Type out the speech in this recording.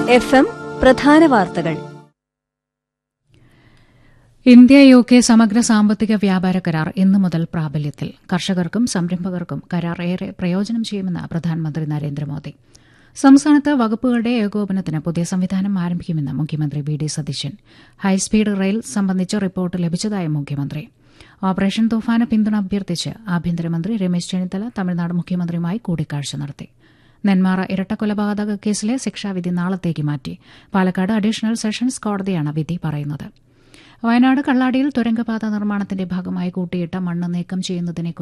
F M പ്രധാന വാർത്തകൾ India U K സമഗ്ര സാമ്പത്തിക വ്യാപാര കരാർ ഇന്നു മുതൽ പ്രാബല്യത്തിൽ കർഷകർക്കും സംരംഭകർക്കും കരാർ ഏറെ പ്രയോജനം ചെയ്യുമെന്ന് പ്രധാനമന്ത്രി നരേന്ദ്രമോദി സംസ്ഥാനത്ത് വകുപ്പുകളുടെ ഏകോപനത്തിന് പുതിയ സംവിധാനം ആരംഭിക്കുമെന്ന് മുഖ്യമന്ത്രി V D Satheesan high speed rail സംബന്ധിച്ച റിപ്പോർട്ട് ലഭിച്ചതായി മുഖ്യമന്ത്രി ഓപ്പറേഷൻ തുഫാന് പിന്തുണ അഭ്യർത്ഥിച്ച് ആഭ്യന്തരമന്ത്രി രമേശ് ചെന്നിത്തല തമിഴ്നാട് മുഖ്യമന്ത്രിയുമായി കൂടിക്കാഴ്ച നടത്തി നെന്മാറ ഇരട്ടക്കൊലപാതക കേസിലെ ശിക്ഷാവിധി നാളത്തേക്ക് മാറ്റി പാലക്കാട് അഡീഷണൽ സെഷൻസ് കോടതിയാണ് വിധി പറയുന്നത് വയനാട് കള്ളാടിയിൽ തുരങ്കപാത നിർമ്മാണത്തിന്റെ ഭാഗമായി കൂട്ടിയിട്ട മണ്ണ് നീക്കം ചെയ്യുന്നതിനെക്കുറിച്ച്